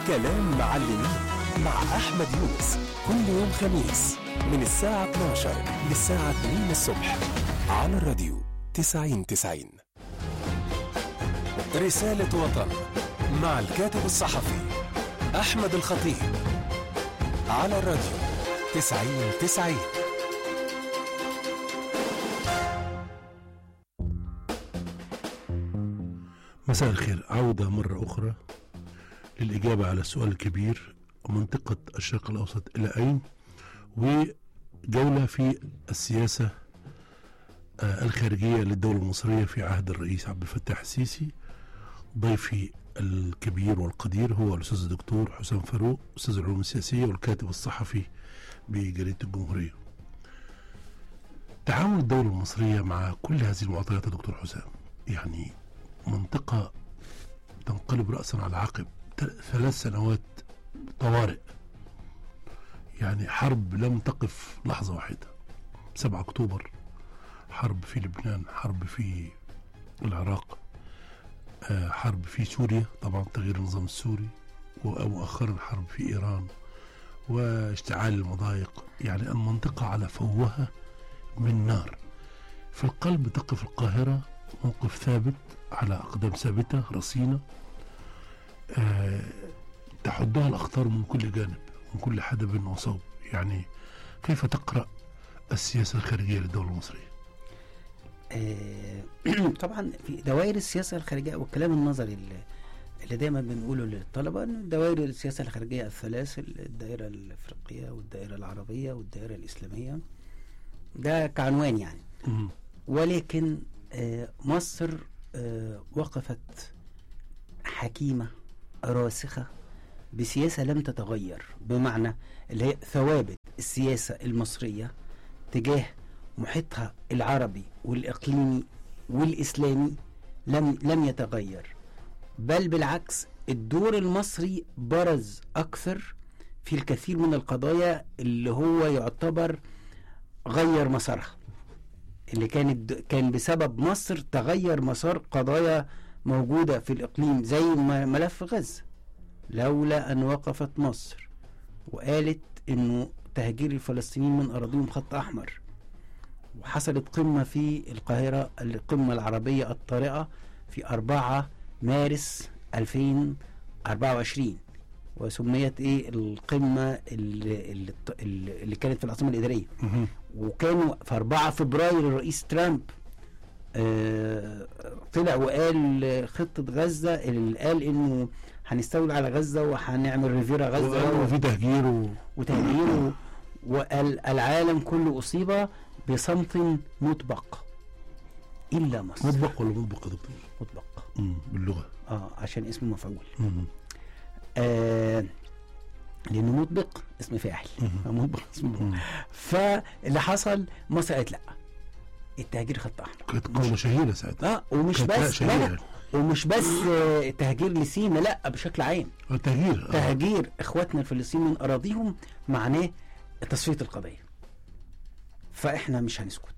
كلام معلمين مع أحمد يونس كل يوم خميس من الساعة 12 للساعة 2 الصبح على الراديو 90 90 رسالة وطن مع الكاتب الصحفي أحمد الخطيب على الراديو 90 90 مساء الخير عودة مرة أخرى للإجابة على السؤال الكبير منطقة الشرق الأوسط إلى أين وجولة في السياسة آه، الخارجية للدولة المصرية في عهد الرئيس عبد الفتاح السيسي ضيفي الكبير والقدير هو الأستاذ الدكتور حسام فاروق أستاذ العلوم السياسية والكاتب الصحفي بجريدة الجمهورية تعاون الدولة المصرية مع كل هذه المعطيات يا دكتور حسام يعني منطقة تنقلب رأسا على عقب تل- ثلاث سنوات طوارئ يعني حرب لم تقف لحظة واحدة 7 أكتوبر حرب في لبنان حرب في العراق آه، حرب في سوريا طبعا تغيير النظام السوري ومؤخرا حرب في إيران واشتعال المضايق يعني المنطقة على فوهة من نار في القلب تقف القاهرة موقف ثابت على أقدام ثابتة رصينة آه تحدها الأخطار من كل جانب من كل حدب وصوب يعني كيف تقرأ السياسة الخارجية للدولة المصرية آه، طبعا في دوائر السياسه الخارجيه والكلام النظري اللي, اللي دايما بنقوله للطلبه ان دوائر السياسه الخارجيه الثلاث الدائره الافريقيه والدائره العربيه والدائره الاسلاميه ده كعنوان يعني مم. ولكن آه، مصر آه، وقفت حكيمه راسخه بسياسه لم تتغير بمعنى اللي هي ثوابت السياسه المصريه تجاه محيطها العربي والاقليمي والاسلامي لم لم يتغير بل بالعكس الدور المصري برز اكثر في الكثير من القضايا اللي هو يعتبر غير مسارها اللي كانت كان بسبب مصر تغير مسار قضايا موجوده في الاقليم زي ما- ملف غزه لولا ان وقفت مصر وقالت انه تهجير الفلسطينيين من اراضيهم خط احمر وحصلت قمة في القاهرة القمة العربية الطارئة في 4 مارس 2024 وسميت ايه القمة اللي, اللي, اللي كانت في العاصمة الإدارية مهم. وكانوا في 4 فبراير الرئيس ترامب آه طلع وقال خطة غزة اللي قال انه هنستولي على غزة وهنعمل ريفيرا وقالوا غزة في تهجير و... وتهجيره والعالم كله أصيب بصمت مطبق إلا مصر مطبق ولا مطبق يا دكتور؟ مطبق مم. باللغة اه عشان اسمه مفعول مم. آه لأنه مطبق اسم فاعل مم. مطبق اسم مفعول. مم. فاللي حصل مصر قالت لا التهجير خط أحمر كانت قولة شهيرة ساعتها اه ومش كانت لا بس لا شهيرة لا ومش بس آه، تهجير لسينا لا بشكل عام التهجير آه. تهجير اخواتنا الفلسطينيين من اراضيهم معناه تصفيه القضيه فاحنا مش هنسكت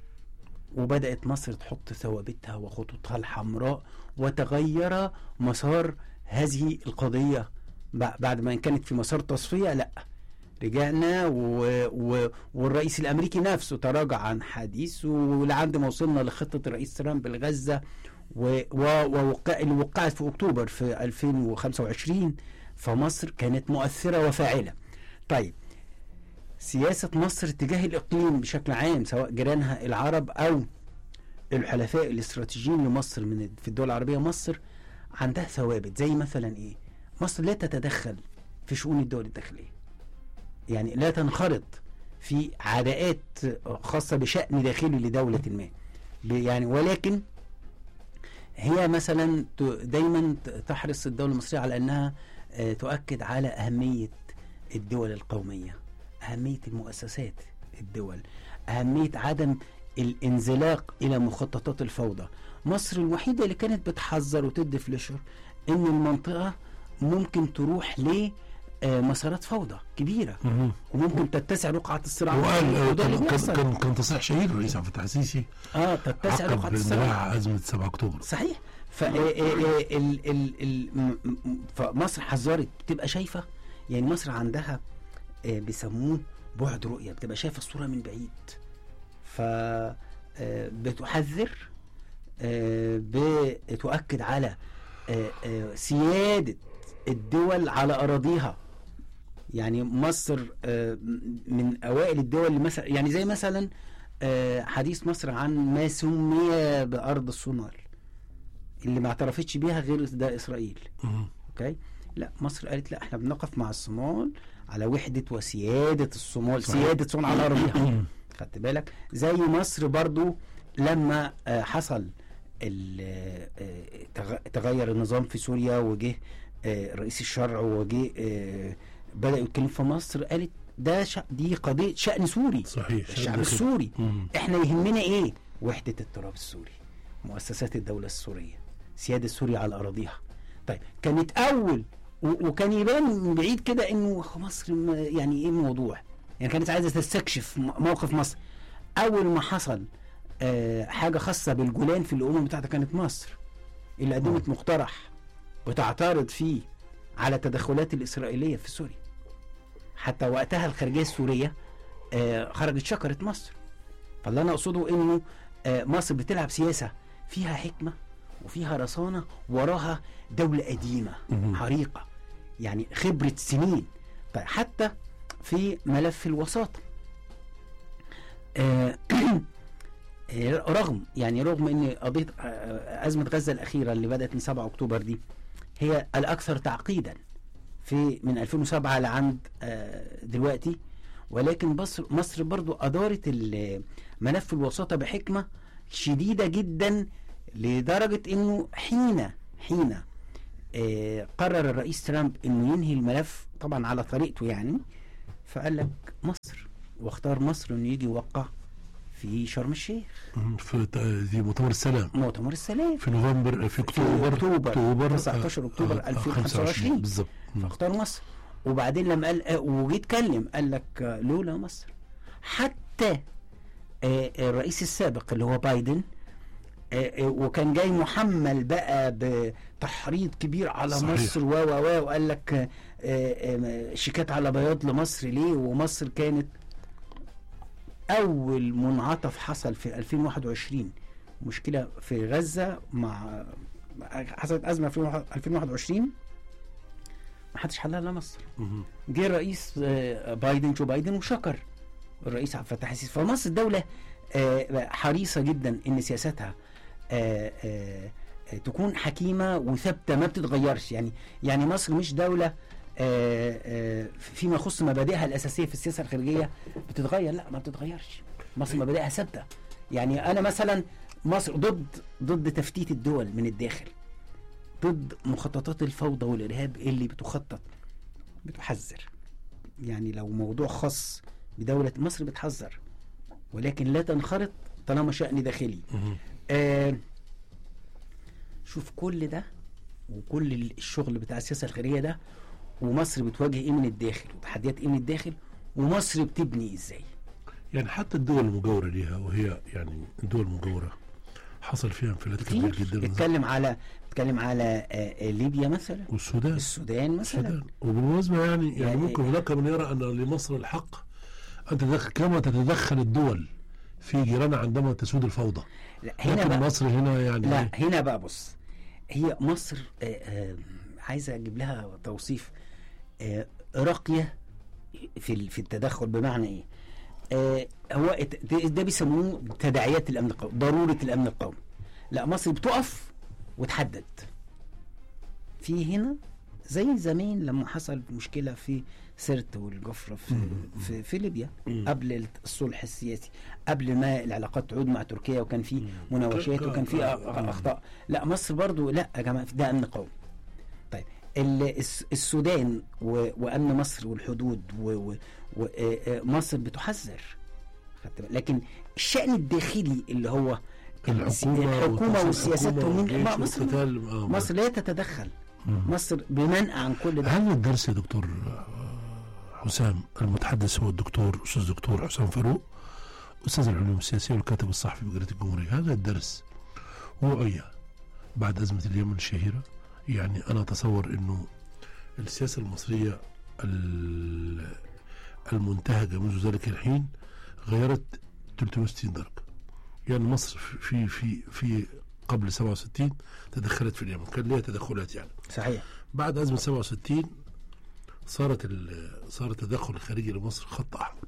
وبدات مصر تحط ثوابتها وخطوطها الحمراء وتغير مسار هذه القضيه بع- بعد ما كانت في مسار تصفيه لا رجعنا و... و... والرئيس الامريكي نفسه تراجع عن حديثه ولعند ما وصلنا لخطه الرئيس ترامب لغزه و... و... ووقع... اللي وقعت في اكتوبر في 2025 فمصر كانت مؤثره وفاعله. طيب سياسه مصر تجاه الاقليم بشكل عام سواء جيرانها العرب او الحلفاء الاستراتيجيين لمصر من في الدول العربيه مصر عندها ثوابت زي مثلا ايه؟ مصر لا تتدخل في شؤون الدول الداخليه. يعني لا تنخرط في عداءات خاصه بشان داخلي لدوله ما. ب- يعني ولكن هي مثلا ت- دايما ت- تحرص الدوله المصريه على انها آه، تؤكد على اهميه الدول القوميه اهميه المؤسسات الدول اهميه عدم الانزلاق الى مخططات الفوضى مصر الوحيده اللي كانت بتحذر وتدي فليشر ان المنطقه ممكن تروح ل آه، مسارات فوضى كبيره مهم. وممكن تتسع رقعه الصراع وقال آه، وده اللي كان بيحصل. كان كان تصريح شهير الرئيس عبد الفتاح السيسي اه تتسع عقب رقعه الصراع اندلاع ازمه 7 اكتوبر صحيح ف ال- ال- ال- ال- م- م- فمصر حذرت بتبقى شايفه يعني مصر عندها آه، بيسموه بعد رؤيه بتبقى شايفه الصوره من بعيد ف آه، بتحذر آه، بتؤكد على آه، آه، سياده الدول على اراضيها يعني مصر آه، من اوائل الدول اللي مثلا يعني زي مثلا آه، حديث مصر عن ما سمي بارض الصومال اللي ما اعترفتش بيها غير ده اسرائيل مم. اوكي لا مصر قالت لا احنا بنقف مع الصومال على وحده وسياده الصومال صحيح. سياده صنع على ارضها خدت بالك زي مصر برضو لما آه، حصل ال- آه، تغ- تغير النظام في سوريا وجه آه، رئيس الشرع وجه آه، بدأوا يتكلموا في مصر قالت ده شع- دي قضية شأن سوري صحيح الشعب كده. السوري مم. احنا يهمنا ايه وحدة التراب السوري مؤسسات الدولة السورية سيادة سوريا على أراضيها طيب كانت أول و- وكان يبان من بعيد كده إنه مصر م- يعني إيه الموضوع يعني كانت عايزة تستكشف م- موقف مصر أول ما حصل آه حاجة خاصة بالجولان في الأمم بتاعتها كانت مصر اللي قدمت مقترح بتعترض فيه على التدخلات الإسرائيلية في سوريا حتى وقتها الخارجية السورية آه خرجت شكرت مصر فاللي انا اقصده انه آه، مصر بتلعب سياسه فيها حكمه وفيها رصانه وراها دوله قديمه مهم. عريقه يعني خبره سنين طيب حتى في ملف الوساطه آه، آه، رغم يعني رغم ان قضيه آه، ازمه غزه الاخيره اللي بدات من 7 اكتوبر دي هي الاكثر تعقيدا في من 2007 لعند آه، دلوقتي ولكن مصر مصر برضو ادارت ال- ملف الوساطه بحكمه شديده جدا لدرجه انه حين حين آه، قرر الرئيس ترامب انه ينهي الملف طبعا على طريقته يعني فقال لك مصر واختار مصر انه يجي يوقع في شرم الشيخ مم. في ت- دي مؤتمر السلام مؤتمر السلام في نوفمبر في اكتوبر أكتوبر، 19 أكتوبر آه، آه، 2025. بالظبط مم. فاختار مصر وبعدين لما قال آه، وجي اتكلم قال لك آه، لولا مصر حتى آه، الرئيس السابق اللي هو بايدن آه، آه، وكان جاي محمل بقى بتحريض كبير على صحيح. مصر و و و وقال لك آه، آه، شيكات على بياض لمصر ليه ومصر كانت اول منعطف حصل في 2021 مشكله في غزه مع حصلت ازمه في 2021 ما حدش حلها الا مصر مم. جه الرئيس آه، بايدن جو بايدن وشكر الرئيس عبد الفتاح السيسي فمصر الدولة آه، حريصة جدا ان سياستها آه، آه، آه، تكون حكيمة وثابتة ما بتتغيرش يعني يعني مصر مش دولة آه، آه، فيما يخص مبادئها الأساسية في السياسة الخارجية بتتغير لا ما بتتغيرش مصر مبادئها ثابتة يعني أنا مثلا مصر ضد ضد تفتيت الدول من الداخل ضد مخططات الفوضى والإرهاب اللي بتخطط بتحذر يعني لو موضوع خاص بدولة مصر بتحذر ولكن لا تنخرط طالما شأن داخلي مم. آه شوف كل ده وكل الشغل بتاع السياسة الخارجية ده ومصر بتواجه ايه من الداخل وتحديات ايه من الداخل ومصر بتبني ازاي يعني حتى الدول المجاورة ليها وهي يعني الدول المجاورة حصل فيها انفلات كبير كتير جدا اتكلم على اتكلم على آه آه ليبيا مثلا والسودان السودان مثلا السودان وبالمناسبة يعني يعني يعني- ممكن هناك من يرى أن لمصر الحق أن تتدخل كما تتدخل الدول في جيرانها عندما تسود الفوضى لا هنا لكن بقى مصر هنا يعني لا إيه؟ هنا بقى بص هي مصر آه، آه، عايزه اجيب لها توصيف آه، راقيه في ال- في التدخل بمعنى ايه؟ آه، هو الت- ده ده بيسموه تداعيات الامن القومي ضروره الامن القومي لا مصر بتقف وتحدد في هنا زي زمان لما حصل مشكله في سرت والجفره في في, في ليبيا مم. قبل الصلح السياسي قبل ما العلاقات تعود مع تركيا وكان في مناوشات وكان في آه، أخ- آه. اخطاء لا مصر برضو لا يا جماعه ده امن قومي طيب ال- الس- السودان و- وامن مصر والحدود ومصر بتحذر خدت بالك؟ لكن الشان الداخلي اللي هو الحكومة الحكومة وتصل- والسياسات الحكومة ومين- والجيش ما- مصر والقتال آه، مصر لا تتدخل مم. مصر بمنأى عن كل ده هل الدرس يا دكتور آه، حسام المتحدث هو الدكتور أستاذ دكتور حسام فاروق أستاذ العلوم السياسية والكاتب الصحفي بجريدة الجمهورية هذا الدرس وعي بعد أزمة اليمن الشهيرة يعني أنا أتصور أنه السياسة المصرية ال- المنتهجة منذ ذلك الحين غيرت 360 درجة يعني مصر في في في قبل 67 تدخلت في اليمن كان لها تدخلات يعني صحيح بعد أزمة 67 صارت ال- صار التدخل الخارجي لمصر خط أحمر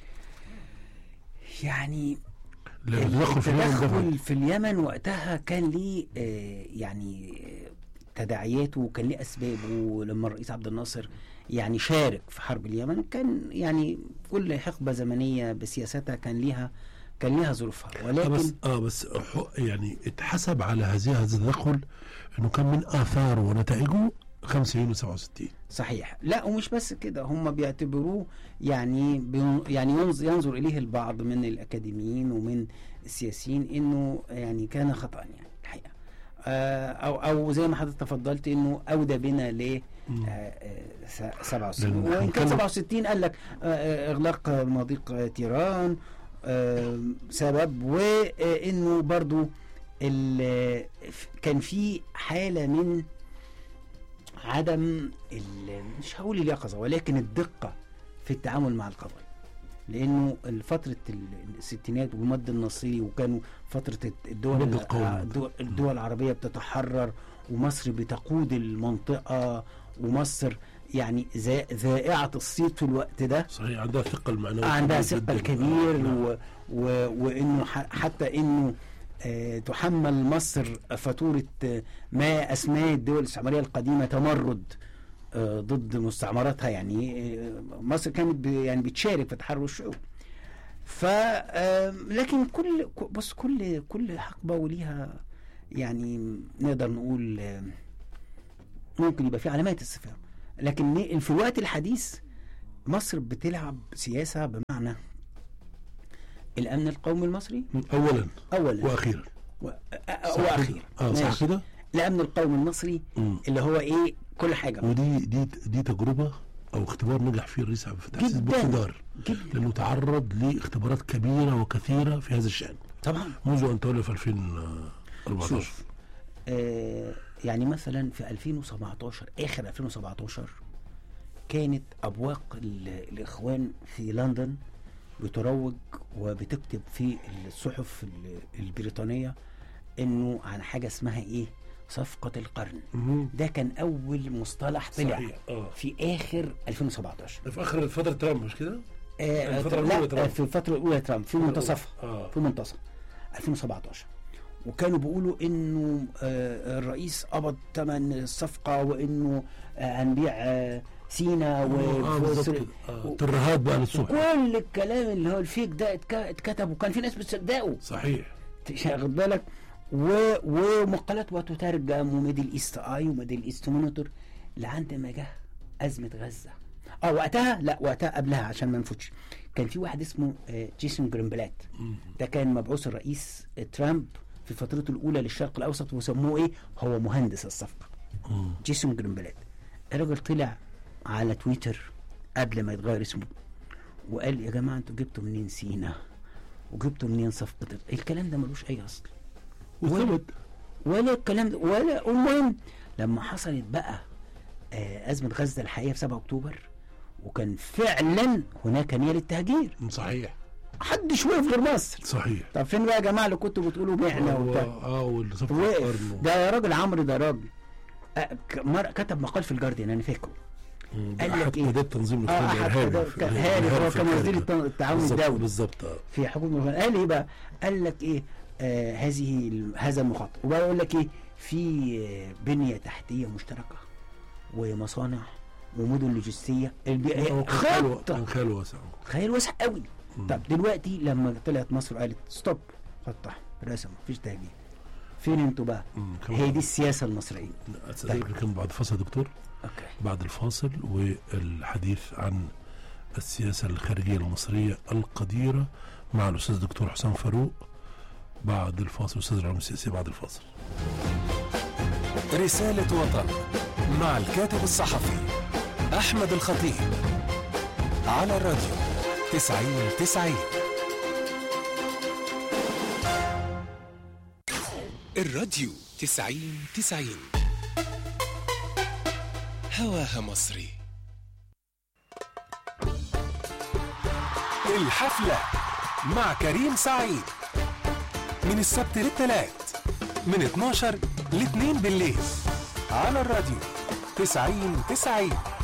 يعني لأن التدخل في اليمن ده التدخل في اليمن وقتها كان ليه آه، يعني آه، تداعياته وكان ليه اسبابه لما الرئيس عبد الناصر يعني شارك في حرب اليمن كان يعني كل حقبه زمنيه بسياستها كان ليها كان ليها ظروفها آه ولكن بس اه بس حو- يعني اتحسب على هذه هذا التدخل انه كان من اثاره ونتائجه 5 يونيو 67 صحيح لا ومش بس كده هم بيعتبروه يعني بين يعني ينظر, ينظر اليه البعض من الاكاديميين ومن السياسيين انه يعني كان خطا يعني الحقيقه آه، او او زي ما حضرتك تفضلت انه اودى بنا ل مم. آه، آه، س- 67 لأن وان كان هنتكلم- 67 قال لك آه، آه، اغلاق آه، مضيق آه، تيران آه، سبب وانه برضو ال- ف- كان في حاله من عدم ال- مش هقول اليقظه ولكن الدقه في التعامل مع القضايا لانه فتره ال- الستينات والمد النصيري وكانوا فتره الدول المد القومي. آه، الدول, الدول العربيه بتتحرر ومصر بتقود المنطقه ومصر يعني ذا- ذائعه الصيت في الوقت ده صحيح عندها ثقه المعنويه عندها كبير ثقل جداً. كبير نعم. و... و... وانه ح... حتى انه آه تحمل مصر فاتوره آه ما اسماه الدول الاستعماريه القديمه تمرد آه ضد مستعمراتها يعني آه مصر كانت ب... يعني بتشارك في تحرر الشعوب ف آه لكن كل ك- بص كل كل حقبه وليها يعني نقدر نقول آه ممكن يبقى في علامات استفهام لكن ن- في الوقت الحديث مصر بتلعب سياسة بمعنى الأمن القومي المصري اولا أولا واخيرا و... صح كده؟ وأخيرا اه صح ماشي. كده الأمن القومي المصري مم. اللي هو إيه كل حاجة ودي دي دي تجربه او اختبار نجح فيه الرئيس عبد الفتاح السيسي جداً. باقتدار جدا لانه تعرض لاختبارات كبيره وكثيره في هذا الشان طبعا منذ ان تولى في 2014 شوف آه يعني مثلا في 2017 آخر 2017 كانت أبواق ال- الإخوان في لندن بتروج وبتكتب في الصحف ال- البريطانية إنه عن حاجة اسمها إيه صفقة القرن مم. ده كان أول مصطلح طلع صحيح اه في آخر 2017 ده في اخر فتره ترامب مش كده؟ آه الفترة لا الأولى ترامب. في الفترة الأولى ترامب في منتصفها اه في منتصف 2017 وكانوا بيقولوا انه آه، الرئيس قبض ثمن الصفقه وانه آه، هنبيع آه، سينا اه بالظبط و كده. آه. ترهات بقى للصبح كل الكلام اللي هو الفيك ده اتك- اتكتب وكان في ناس بتصدقه صحيح واخد بالك و... ومقالات وتترجم وميدل ايست اي وميدل ايست مونيتور لعند ما جه ازمه غزه اه وقتها لا وقتها قبلها عشان ما نفوتش كان في واحد اسمه آه، جيسون جرينبلات مم. ده كان مبعوث الرئيس ترامب في فترته الاولى للشرق الاوسط وسموه ايه هو مهندس الصفقه مم. جيسون جرينبلات الراجل طلع على تويتر قبل ما يتغير اسمه وقال يا جماعه انتوا جبتوا منين سينا وجبتوا منين صفقه ال- الكلام ده ملوش اي اصل وثبت ولا الكلام ده ولا المهم لما حصلت بقى آه ازمه غزه الحقيقيه في 7 اكتوبر وكان فعلا هناك نيه للتهجير صحيح محدش وقف غير مصر صحيح طب فين بقى يا جماعه اللي كنتوا بتقولوا بعنا و- وبتاع اه والصفقه وقف القرن ده يا راجل عمرو ده راجل آه، ك- مر- كتب مقال في الجارديان انا فاكره مم. ده قال احد لك إيه؟ قيادات تنظيم اه الإخوان احد الإرهابي كده في- كان الإرهاب هارب هو في كان وزير الخارج. الت- التعاون بالظبط- الدولي بالظبط اه في حكومه الغرب قال ايه بقى؟ قال لك ايه؟ آه هذه ال- هذا المخطط وبقى يقول لك ايه؟ في آه، بنيه تحتيه مشتركه ومصانع ومدن لوجستيه البي- هو كان خيال خطه كان خيال واسع خيال واسع قوي مم. طب دلوقتي لما طلعت مصر وقالت ستوب خط احمر رسم مفيش تهجير فين انتوا بقى؟ مم. كمان- هي دي السياسه المصريه أستاذنك كم بعد فاصل يا دكتور اوكي بعد الفاصل والحديث عن السياسة الخارجية المصرية القديرة مع الأستاذ الدكتور حسام فاروق بعد الفاصل أستاذ العلوم السياسية بعد الفاصل رسالة وطن مع الكاتب الصحفي أحمد الخطيب على الراديو تسعين تسعين الراديو 90 90 هواها مصري الحفلة مع كريم سعيد من السبت للثلاث من 12 ل 2 بالليل على الراديو 90 90